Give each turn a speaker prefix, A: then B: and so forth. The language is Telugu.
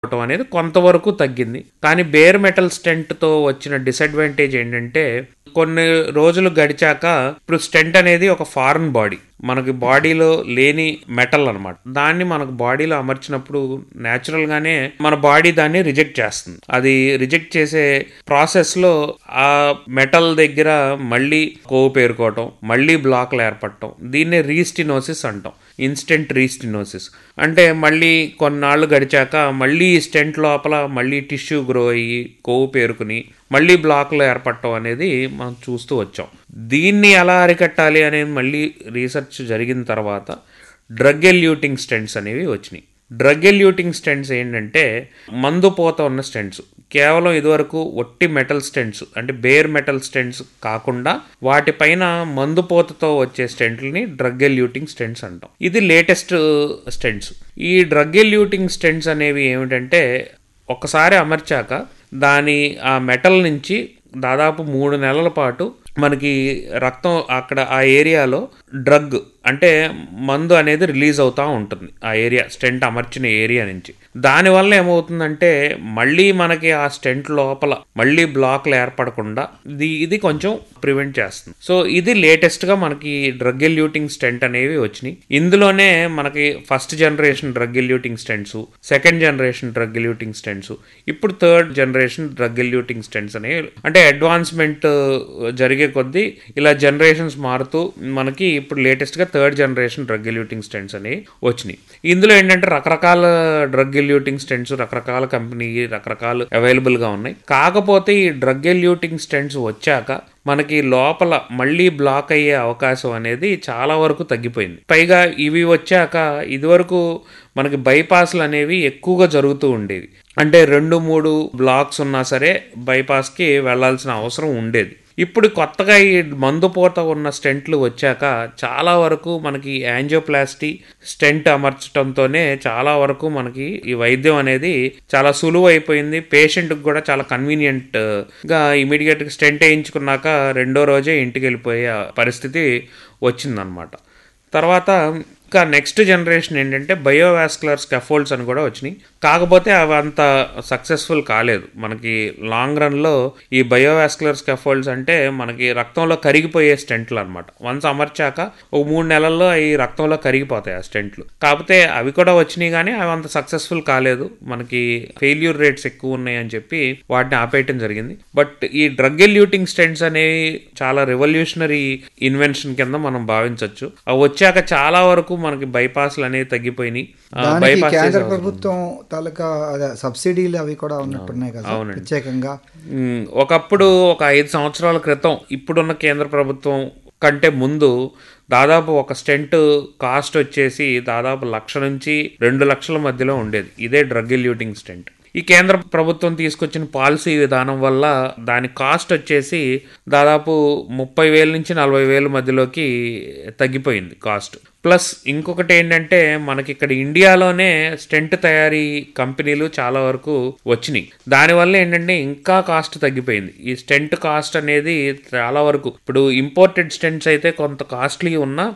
A: అవటం అనేది కొంతవరకు తగ్గింది కానీ బేర్ మెటల్ స్టెంట్ తో వచ్చిన డిసడ్వాంటేజ్ ఏంటంటే కొన్ని రోజులు గడిచాక ఇప్పుడు స్టెంట్ అనేది ఒక ఫారెన్ బాడీ మనకి బాడీలో లేని మెటల్ అన్నమాట దాన్ని మనకు బాడీలో అమర్చినప్పుడు natural గానే మన బాడీ దాన్ని రిజెక్ట్ చేస్తుంది అది రిజెక్ట్ చేసే ప్రాసెస్ లో ఆ మెటల్ దగ్గర మళ్ళీ కొవ్వు పేరుకోవటం మళ్ళీ బ్లాక్లు ఏర్పడటం దీన్నే రీస్టినోసిస్ అంటాం ఇన్స్టెంట్ రీస్టినోసిస్ అంటే మళ్ళీ కొన్నాళ్ళు గడిచాక మళ్ళీ స్టెంట్ లోపల మళ్ళీ టిష్యూ గ్రో అయ్యి కొవ్వు పేరుకుని మళ్ళీ బ్లాక్లు ఏర్పడటం అనేది మనం చూస్తూ వచ్చాం దీన్ని ఎలా అరికట్టాలి అనేది మళ్ళీ రీసెర్చ్ జరిగిన తర్వాత డ్రగ్ ఎల్యూటింగ్ స్టెంట్స్ అనేవి వచ్చినాయి డ్రగ్ ఎల్యూటింగ్ స్టెంట్స్ ఏంటంటే మందు పోత ఉన్న స్టెంట్స్ కేవలం ఇదివరకు ఒట్టి మెటల్ స్టెంట్స్ అంటే బేర్ మెటల్ స్టెంట్స్ కాకుండా వాటిపైన మందు పోతతో వచ్చే స్టెంట్లని డ్రగ్ ఎల్యూటింగ్ స్టెంట్స్ అంటాం ఇది లేటెస్ట్ స్టెంట్స్ ఈ డ్రగ్ ఎల్యూటింగ్ స్టెంట్స్ అనేవి ఏమిటంటే ఒకసారి అమర్చాక దాని ఆ మెటల్ నుంచి దాదాపు మూడు నెలల పాటు మనకి రక్తం అక్కడ ఆ ఏరియాలో డ్రగ్ అంటే మందు అనేది రిలీజ్ అవుతూ ఉంటుంది ఆ ఏరియా స్టెంట్ అమర్చిన ఏరియా నుంచి దానివల్ల ఏమవుతుందంటే మళ్ళీ మనకి ఆ స్టెంట్ లోపల మళ్ళీ బ్లాక్లు ఏర్పడకుండా ఇది ఇది కొంచెం ప్రివెంట్ చేస్తుంది సో ఇది లేటెస్ట్గా మనకి డ్రగ్ ఎల్యూటింగ్ స్టెంట్ అనేవి వచ్చినాయి ఇందులోనే మనకి first generation drug eluting stents second generation drug eluting stents ఇప్పుడు third generation drug eluting stents అనేవి అంటే అడ్వాన్స్మెంట్ జరిగే కొద్దీ ఇలా జనరేషన్స్ మారుతూ మనకి ఇప్పుడు లేటెస్ట్గా third generation drug eluting stents అనేవి వచ్చినాయి ఇందులో ఏంటంటే రకరకాల డ్రగ్ ఎల్యూటింగ్ స్టెంట్స్ రకరకాల కంపెనీ రకరకాల అవైలబుల్గా ఉన్నాయి కాకపోతే ఈ డ్రగ్ ఎల్యూటింగ్ స్టెంట్స్ వచ్చాక మనకి లోపల మళ్ళీ బ్లాక్ అయ్యే అవకాశం అనేది చాలా వరకు తగ్గిపోయింది పైగా ఇవి వచ్చాక ఇదివరకు మనకి బైపాస్లు అనేవి ఎక్కువగా జరుగుతూ ఉండేవి అంటే రెండు మూడు బ్లాక్స్ ఉన్నా సరే బైపాస్కి వెళ్ళాల్సిన అవసరం ఉండేది ఇప్పుడు కొత్తగా ఈ మందుపోత ఉన్న స్టెంట్లు వచ్చాక చాలా వరకు మనకి యాంజియోప్లాస్టీ స్టెంట్ అమర్చడంతోనే చాలా వరకు మనకి ఈ వైద్యం అనేది చాలా సులువు అయిపోయింది పేషెంట్కి కూడా చాలా కన్వీనియంట్ గా ఇమీడియట్ స్టెంట్ వేయించుకున్నాక రెండో రోజే ఇంటికి వెళ్ళిపోయే పరిస్థితి వచ్చిందనమాట తర్వాత ఇంకా నెక్స్ట్ జనరేషన్ ఏంటంటే బయోవాస్కులర్ స్కెఫోల్డ్స్ అని కూడా వచ్చినాయి కాకపోతే అవి అంత సక్సెస్ఫుల్ కాలేదు మనకి లాంగ్ రన్లో ఈ బయోవాస్కులర్ స్కెఫోల్డ్స్ అంటే మనకి రక్తంలో కరిగిపోయే స్టెంట్లు అనమాట వన్స్ అమర్చాక ఒక మూడు నెలల్లో అవి రక్తంలో కరిగిపోతాయి ఆ స్టెంట్లు కాకపోతే అవి కూడా వచ్చినాయి కానీ అవి అంత సక్సెస్ఫుల్ కాలేదు మనకి ఫెయిల్యూర్ రేట్స్ ఎక్కువ ఉన్నాయి అని చెప్పి వాటిని ఆపేయటం జరిగింది బట్ ఈ డ్రగ్ ఎల్యూటింగ్ స్టెంట్స్ అనేవి చాలా రెవల్యూషనరీ ఇన్వెన్షన్ కింద మనం భావించవచ్చు అవి వచ్చాక చాలా వరకు మనకి బైపాస్లు అనేవి తగ్గిపోయినాయి ఆ,
B: దానికి
A: bypass
B: కేంద్ర
A: చేసే
B: ప్రభుత్వం తాలూకా అదే సబ్సిడీలు అవి కూడా ఉన్నట్టున్నాయి కదా సార్? ప్రత్యేకంగా
A: మ్, ఒకప్పుడు ఒక ఐదు సంవత్సరాల క్రితం ఇప్పుడున్న కేంద్ర ప్రభుత్వం కంటే ముందు దాదాపు ఒక స్టెంట్ కాస్ట్ వచ్చేసి దాదాపు లక్ష నుంచి రెండు లక్షల మధ్యలో ఉండేది ఇదే డ్రగ్ ఎల్యూటింగ్ స్టెంట్ ఈ కేంద్ర ప్రభుత్వం తీసుకొచ్చిన పాలసీ విధానం వల్ల దాని కాస్ట్ వచ్చేసి దాదాపు ముప్పై వేల నుంచి నలభై వేల మధ్యలోకి తగ్గిపోయింది కాస్ట్ ప్లస్ ఇంకొకటి ఏంటంటే మనకి ఇక్కడ ఇండియాలోనే స్టెంట్ తయారీ కంపెనీలు చాలా వరకు వచ్చినాయి దానివల్ల ఏంటంటే ఇంకా కాస్ట్ తగ్గిపోయింది ఈ స్టెంట్ కాస్ట్ అనేది చాలా వరకు ఇప్పుడు ఇంపోర్టెడ్ స్టెంట్స్ అయితే కొంత కాస్ట్లీ ఉన్నా